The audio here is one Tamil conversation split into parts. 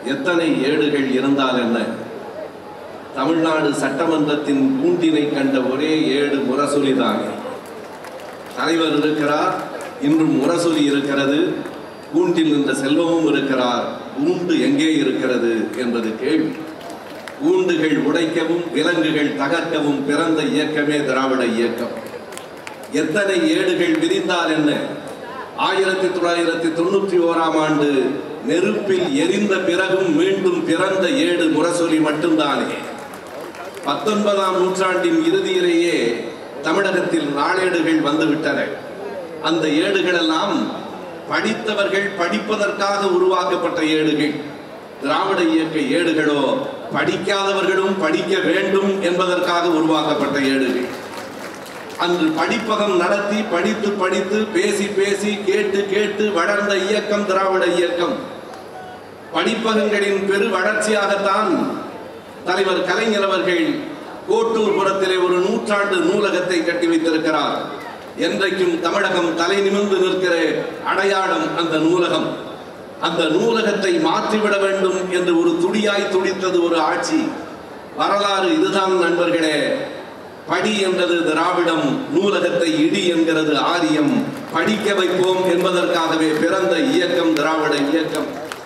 எத்தனை ஏடுகள் இருந்தால் என்ன தமிழ்நாடு சட்டமன்றத்தின் கூண்டினை கண்ட ஒரே ஏடு முரசொலிதானே தலைவர் இருக்கிறார் இன்றும் முரசொலி இருக்கிறது கூண்டில் நின்ற செல்வமும் இருக்கிறார் கூண்டு எங்கே இருக்கிறது என்பது கேள்வி கூண்டுகள் உடைக்கவும் விலங்குகள் தகர்க்கவும் பிறந்த இயக்கமே திராவிட இயக்கம் எத்தனை ஏடுகள் விரிந்தால் என்ன ஆயிரத்தி தொள்ளாயிரத்தி தொண்ணூற்றி ஓராம் ஆண்டு நெருப்பில் எரிந்த பிறகும் மீண்டும் பிறந்த ஏடு முரசொலி மட்டும்தானே பத்தொன்பதாம் நூற்றாண்டின் இறுதியிலேயே தமிழகத்தில் நாளேடுகள் வந்துவிட்டன அந்த ஏடுகளெல்லாம் படித்தவர்கள் படிப்பதற்காக உருவாக்கப்பட்ட ஏடுகள் திராவிட இயக்க ஏடுகளோ படிக்காதவர்களும் படிக்க வேண்டும் என்பதற்காக உருவாக்கப்பட்ட ஏடுகள் அன்று படிப்பகம் நடத்தி படித்து படித்து பேசி பேசி கேட்டு கேட்டு வளர்ந்த இயக்கம் திராவிட இயக்கம் படிப்பகங்களின் பெரு வளர்ச்சியாகத்தான் தலைவர் கலைஞர் அவர்கள் கோட்டூர் புறத்திலே ஒரு நூற்றாண்டு நூலகத்தை கட்டி வைத்திருக்கிறார் என்றைக்கும் தமிழகம் தலை நிமிர்ந்து நிற்கிற அடையாளம் அந்த நூலகம் அந்த நூலகத்தை மாற்றிவிட வேண்டும் என்று ஒரு துடியாய் துடித்தது ஒரு ஆட்சி வரலாறு இதுதான் நண்பர்களே படி என்றது திராவிடம் நூலகத்தை இடி என்கிறது ஆரியம் படிக்க வைப்போம் என்பதற்காகவே பிறந்த இயக்கம் திராவிட இயக்கம்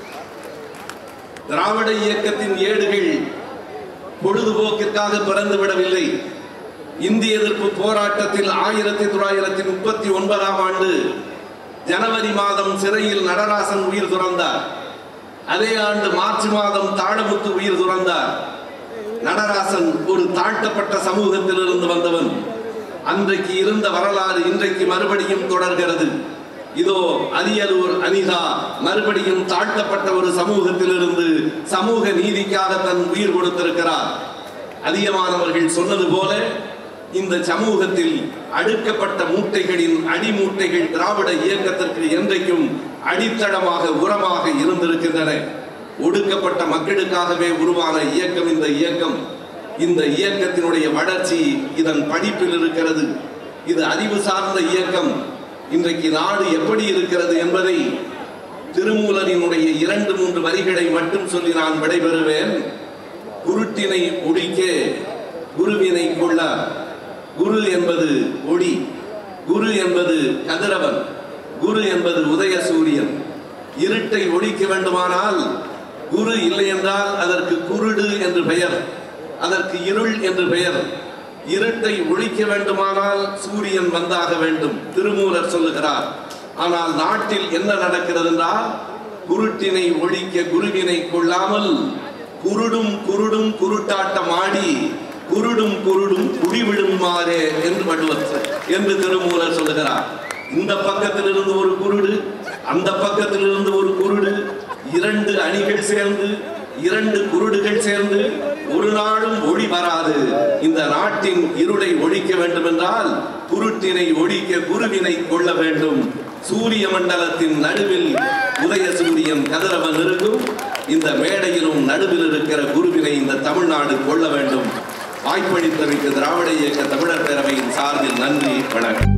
திராவிட இயக்கத்தின் ஏடுகள் பொழுதுபோக்கிற்காக பிறந்து விடவில்லை இந்திய எதிர்ப்பு போராட்டத்தில் ஆயிரத்தி தொள்ளாயிரத்தி முப்பத்தி ஒன்பதாம் ஆண்டு ஜனவரி மாதம் சிறையில் நடராசன் உயிர் துறந்தார் அதே ஆண்டு மார்ச் மாதம் தாழமுத்து உயிர் துறந்தார் நடராசன் ஒரு தாழ்த்தப்பட்ட சமூகத்தில் இருந்து வந்தவன் அன்றைக்கு இருந்த வரலாறு இன்றைக்கு மறுபடியும் தொடர்கிறது இதோ அரியலூர் அனிதா மறுபடியும் தாழ்த்தப்பட்ட ஒரு சமூகத்திலிருந்து சமூக நீதிக்காக தன் உயிர் கொடுத்திருக்கிறார் அதிகமானவர்கள் சொன்னது போல இந்த சமூகத்தில் அடுக்கப்பட்ட மூட்டைகளின் அடிமூட்டைகள் திராவிட இயக்கத்திற்கு என்றைக்கும் அடித்தளமாக உரமாக இருந்திருக்கின்றன ஒடுக்கப்பட்ட மக்களுக்காகவே உருவான இயக்கம் இந்த இயக்கம் இந்த இயக்கத்தினுடைய வளர்ச்சி இதன் படிப்பில் இருக்கிறது இது அறிவு சார்ந்த இயக்கம் இன்றைக்கு நாடு எப்படி இருக்கிறது என்பதை திருமூலரினுடைய இரண்டு மூன்று வரிகளை மட்டும் சொல்லி நான் விடைபெறுவேன் குருட்டினை ஒழிக்க குருவினை கொள்ள குரு என்பது ஒளி குரு என்பது கதிரவன் குரு என்பது உதய சூரியன் இருட்டை ஒழிக்க வேண்டுமானால் குரு இல்லை என்றால் அதற்கு குருடு என்று பெயர் அதற்கு இருள் என்று பெயர் இருட்டை ஒழிக்க வேண்டுமானால் சூரியன் வந்தாக வேண்டும் திருமூலர் சொல்லுகிறார் ஆனால் நாட்டில் என்ன நடக்கிறது என்றால் குருட்டினை ஒழிக்க குருவினை கொள்ளாமல் குருடும் குருடும் குருட்டாட்டம் ஆடி குருடும் குருடும் குடிவிடுமாறே என்று வள்ளுவர் என்று திருமூலர் சொல்லுகிறார் இந்த பக்கத்தில் இருந்து ஒரு குருடு அந்த பக்கத்தில் இருந்து ஒரு குருடு இரண்டு அணிகள் சேர்ந்து இரண்டு குருடுகள் சேர்ந்து ஒரு நாளும் ஒளி வராது இந்த நாட்டின் இருளை ஒழிக்க வேண்டும் என்றால் குருட்டினை ஒழிக்க குருவினை கொள்ள வேண்டும் சூரிய மண்டலத்தின் நடுவில் உதய சூரியன் கதிரவன் இருக்கும் இந்த மேடையிலும் நடுவில் இருக்கிற குருவினை இந்த தமிழ்நாடு கொள்ள வேண்டும் வாய்ப்பளித்தமைக்கு திராவிட இயக்க தமிழர் பேரவையின் சார்பில் நன்றி வணக்கம்